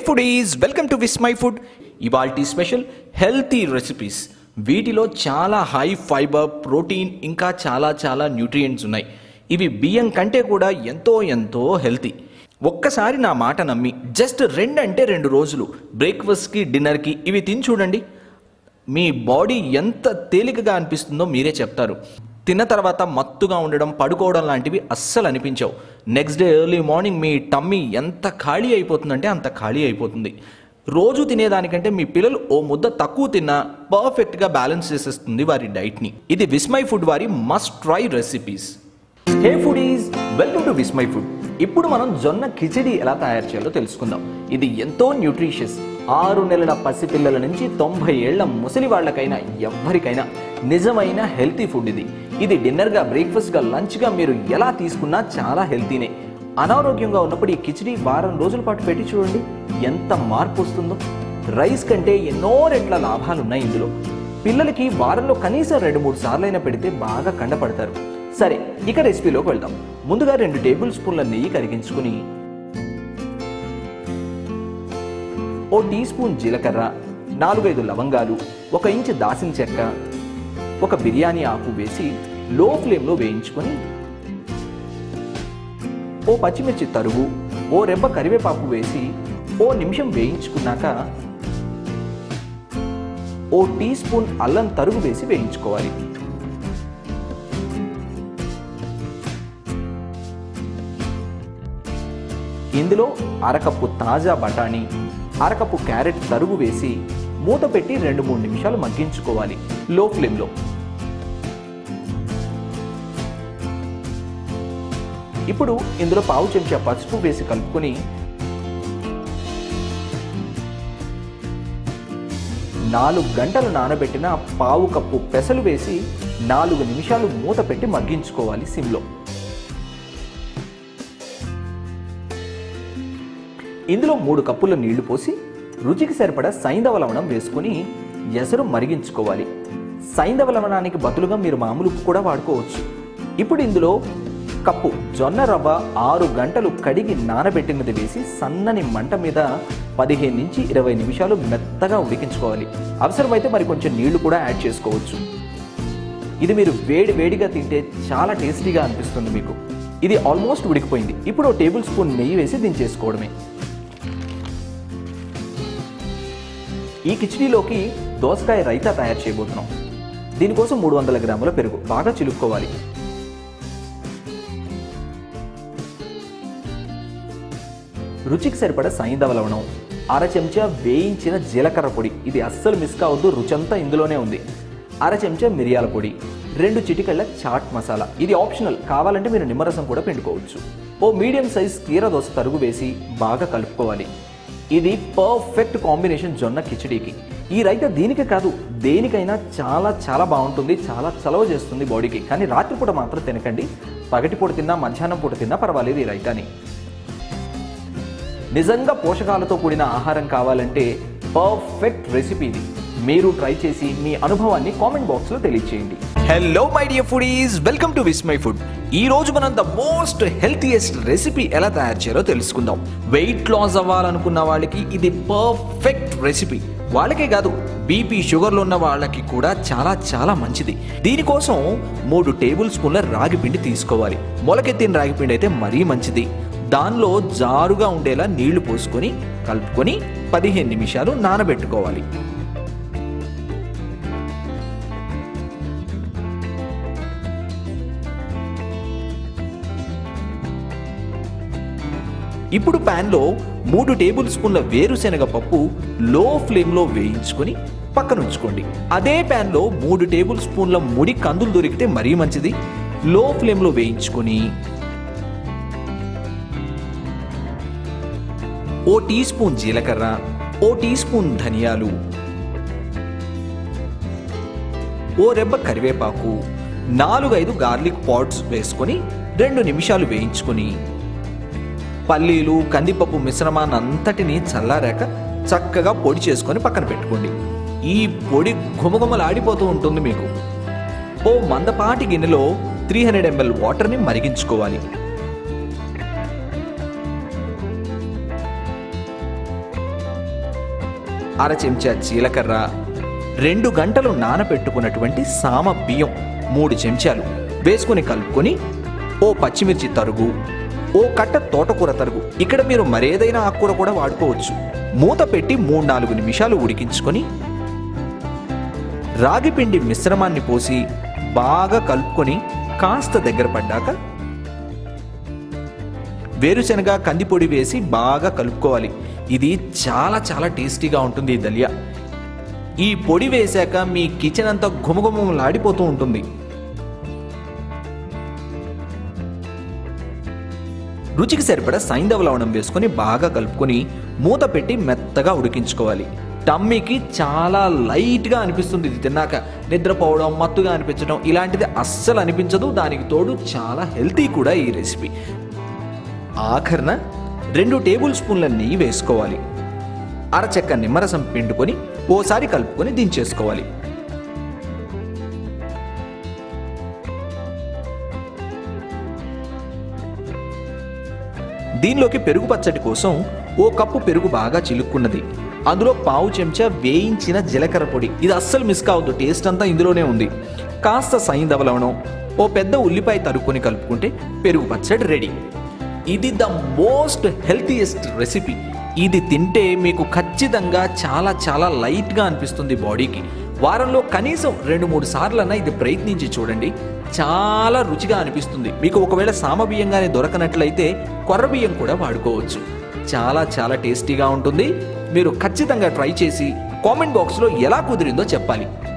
foodies welcome to Vismai food ఇవాల్టి special healthy recipes వీటిలో చాలా హై ఫైబర్ ప్రోటీన్ ఇంకా చాలా చాలా న్యూట్రియంట్స్ ఉన్నాయి ఇవి బియ్యం కంటే కూడా ఎంతో ఎంతో హెల్తీ ఒక్కసారి నా మాట నమ్మి జస్ట్ రెండు అంటే రెండు రోజులు బ్రేక్ఫాస్ట్కి డిన్నర్కి ఇవి తిని చూడండి మీ బాడీ ఎంత తేలికగా అనిపిస్తుందో మీరే చెప్తారు తిన్న తర్వాత మత్తుగా ఉండడం పడుకోవడం లాంటివి అస్సలు అనిపించవు నెక్స్ట్ డే ఎర్లీ మార్నింగ్ మీ టమ్మీ ఎంత ఖాళీ అయిపోతుందంటే అంత ఖాళీ అయిపోతుంది రోజు తినేదానికంటే మీ పిల్లలు ఓ ముద్ద తక్కువ తిన్నా పర్ఫెక్ట్గా బ్యాలెన్స్ చేసేస్తుంది వారి డైట్ని ఇది విస్మై ఫుడ్ వారి must try recipes hey foodies welcome to Vismai food ఇప్పుడు మనం జొన్న కిచిడి ఎలా తయారు చేయాలో తెలుసుకుందాం ఇది ఎంతో న్యూట్రిషియస్ ఆరు నెలల పసిపిల్లల నుంచి తొంభై ఏళ్ల ముసలి వాళ్ళకైనా ఎవ్వరికైనా నిజమైన హెల్తీ ఫుడ్ ఇది ఇది డిన్నర్గా బ్రేక్ఫాస్ట్గా లంచ్గా మీరు ఎలా తీసుకున్నా చాలా హెల్తీనే అనారోగ్యంగా ఉన్నప్పుడు ఈ కిచిడి వారం రోజుల పాటు పెట్టి చూడండి ఎంత మార్పు వస్తుందో రైస్ కంటే ఎన్నో రెట్ల లాభాలు ఉన్నాయి ఇందులో పిల్లలకి వారంలో కనీసం రెండు మూడు సార్లైనా పెడితే బాగా కండపడతారు సరే ఇక రెసిపీలోకి వెళ్దాం ముందుగా రెండు టేబుల్ స్పూన్ల నెయ్యి కరిగించుకుని ఓ టీ స్పూన్ జీలకర్ర నాలుగైదు లవంగాలు ఒక ఇంచు దాసిన చెక్క ఒక బిర్యానీ ఆకు వేసి లో ఫ్లేమ్లో వేయించుకొని ఓ పచ్చిమిర్చి తరుగు ఓ రెబ్బ కరివేపాకు వేసి ఓ నిమిషం వేయించుకున్నాక ఓ టీ స్పూన్ అల్లం తరుగు వేసి వేయించుకోవాలి ఇందులో అరకప్పు తాజా బఠానీ అరకప్పు క్యారెట్ తరుగు వేసి మూత పెట్టి రెండు మూడు నిమిషాలు మగ్గించుకోవాలి లో ఫ్లేమ్లో ఇప్పుడు ఇందులో పావు చెంచా పసుపు వేసి కలుపుకొని నాలుగు గంటలు నానబెట్టిన పావు కప్పు పెసలు వేసి నాలుగు నిమిషాలు మూత పెట్టి మగ్గించుకోవాలి సిమ్లో ఇందులో మూడు కప్పుల నీళ్లు పోసి రుచికి సరిపడా సైంధవ లవణం వేసుకుని ఎసరు మరిగించుకోవాలి సైంధవ లవణానికి బదులుగా మీరు మామూలు ఉప్పు కూడా వాడుకోవచ్చు ఇప్పుడు ఇందులో కప్పు జొన్న రవ్వ ఆరు గంటలు కడిగి నానబెట్టినది వేసి సన్నని మంట మీద పదిహేను నుంచి ఇరవై నిమిషాలు మెత్తగా ఉడికించుకోవాలి అవసరమైతే మరి కొంచెం నీళ్లు కూడా యాడ్ చేసుకోవచ్చు ఇది మీరు వేడి వేడిగా తింటే చాలా టేస్టీగా అనిపిస్తుంది మీకు ఇది ఆల్మోస్ట్ ఉడికిపోయింది ఇప్పుడు ఓ టేబుల్ స్పూన్ నెయ్యి వేసి దించేసుకోవడమే ఈ కిచిడీలోకి దోసకాయ రైతా తయారు చేయబోతున్నాం దీనికోసం మూడు వందల గ్రాముల పెరుగు బాగా చిలుక్కోవాలి రుచికి సరిపడా సైంధవ లవణం అర చెంచా వేయించిన జీలకర్ర పొడి ఇది అస్సలు మిస్ కావద్దు రుచంతా ఇందులోనే ఉంది అర చెంచా మిరియాల పొడి రెండు చిటికళ్ళ చాట్ మసాలా ఇది ఆప్షనల్ కావాలంటే మీరు నిమ్మరసం కూడా పిండుకోవచ్చు ఓ మీడియం సైజ్ కీర దోస తరుగు వేసి బాగా కలుపుకోవాలి ఇది పర్ఫెక్ట్ కాంబినేషన్ జొన్న కిచడీకి ఈ రైత దీనికి కాదు దేనికైనా చాలా చాలా బాగుంటుంది చాలా చలవ చేస్తుంది బాడీకి కానీ రాత్రిపూట మాత్రం తినకండి పగటిపూట తిన్నా మధ్యాహ్నం పూట తిన్నా పర్వాలేదు ఈ రైతాని నిజంగా పోషకాలతో కూడిన ఆహారం కావాలంటే పర్ఫెక్ట్ రెసిపీ ఇది మీరు ట్రై చేసి మీ అనుభవాన్ని కామెంట్ బాక్స్ లో తెలియచేయండి hello my dear foodies welcome to Vismai food ఈ రోజు మనం ద మోస్ట్ హెల్తీయెస్ట్ రెసిపీ ఎలా తయారు చేయాలో తెలుసుకుందాం వెయిట్ లాస్ అవ్వాలనుకున్న వాళ్ళకి ఇది పర్ఫెక్ట్ రెసిపీ వాళ్ళకే కాదు బీపీ షుగర్లు ఉన్న వాళ్ళకి కూడా చాలా చాలా మంచిది దీనికోసం మూడు టేబుల్ స్పూన్ల రాగి పిండి తీసుకోవాలి మొలకెత్తిన రాగి పిండి అయితే మరీ మంచిది దానిలో జారుగా ఉండేలా నీళ్లు పోసుకొని కలుపుకొని పదిహేను నిమిషాలు నానబెట్టుకోవాలి ఇప్పుడు ప్యాన్లో మూడు టేబుల్ స్పూన్ల వేరుశనగ పప్పు లో ఫ్లేమ్లో వేయించుకొని పక్కన ఉంచుకోండి అదే ప్యాన్లో మూడు టేబుల్ స్పూన్ల ముడి కందులు దొరికితే మరీ మంచిది లో ఫ్లేమ్లో వేయించుకొని ఓ టీ స్పూన్ జీలకర్ర ఓ టీ స్పూన్ ధనియాలు ఓ రెబ్బ కరివేపాకు నాలుగైదు గార్లిక్ పాట్స్ వేసుకొని రెండు నిమిషాలు వేయించుకొని పల్లీలు కందిపప్పు మిశ్రమాన్ని అంతటిని చల్లారాక చక్కగా పొడి చేసుకొని పక్కన పెట్టుకోండి ఈ పొడి ఘుమఘుమలాడిపోతూ ఉంటుంది మీకు ఓ మందపాటి గిన్నెలో త్రీ హండ్రెడ్ ఎంఎల్ వాటర్ని మరిగించుకోవాలి అర చెంచా జీలకర్ర రెండు గంటలు నానబెట్టుకున్నటువంటి సామ బియ్యం మూడు చెంచాలు వేసుకుని కలుపుకొని ఓ పచ్చిమిర్చి తరుగు ఓ కట్ట తోటకూర తరుగు ఇక్కడ మీరు మరేదైనా ఆకుకూర కూడా వాడుకోవచ్చు మూత పెట్టి మూడు నాలుగు నిమిషాలు ఉడికించుకొని రాగిపిండి మిశ్రమాన్ని పోసి బాగా కలుపుకొని కాస్త దగ్గర పడ్డాక వేరుశనగ కందిపొడి వేసి బాగా కలుపుకోవాలి ఇది చాలా చాలా టేస్టీగా ఉంటుంది ఈ దలియా ఈ పొడి వేశాక మీ కిచెన్ అంతా ఘుమఘుమలాడిపోతూ ఉంటుంది రుచికి సరిపడా సైంధవ లవణం వేసుకొని బాగా కలుపుకొని మూత పెట్టి మెత్తగా ఉడికించుకోవాలి టమ్మీకి చాలా లైట్గా అనిపిస్తుంది ఇది తిన్నాక నిద్రపోవడం మత్తుగా అనిపించడం ఇలాంటిది అస్సలు అనిపించదు దానికి తోడు చాలా హెల్తీ కూడా ఈ రెసిపీ ఆఖరణ రెండు టేబుల్ స్పూన్ల నెయ్యి వేసుకోవాలి అరచెక్క నిమ్మరసం పిండుకొని ఓసారి కలుపుకొని దించేసుకోవాలి దీనిలోకి పెరుగు పచ్చడి కోసం ఓ కప్పు పెరుగు బాగా చిలుక్కున్నది అందులో పావు చెంచా వేయించిన జీలకర్ర పొడి ఇది అస్సలు మిస్ కావద్దు టేస్ట్ అంతా ఇందులోనే ఉంది కాస్త సైంధవ లవణం ఓ పెద్ద ఉల్లిపాయ తరుక్కొని కలుపుకుంటే పెరుగు పచ్చడి రెడీ ఇది ద మోస్ట్ హెల్తీయెస్ట్ రెసిపీ ఇది తింటే మీకు ఖచ్చితంగా చాలా చాలా లైట్గా అనిపిస్తుంది బాడీకి వారంలో కనీసం రెండు మూడు సార్లన్నా ఇది ప్రయత్నించి చూడండి చాలా రుచిగా అనిపిస్తుంది మీకు ఒకవేళ సామబియ్యంగానే దొరకనట్లయితే కొర్ర బియ్యం కూడా వాడుకోవచ్చు చాలా చాలా టేస్టీగా ఉంటుంది మీరు ఖచ్చితంగా ట్రై చేసి కామెంట్ బాక్స్లో ఎలా కుదిరిందో చెప్పాలి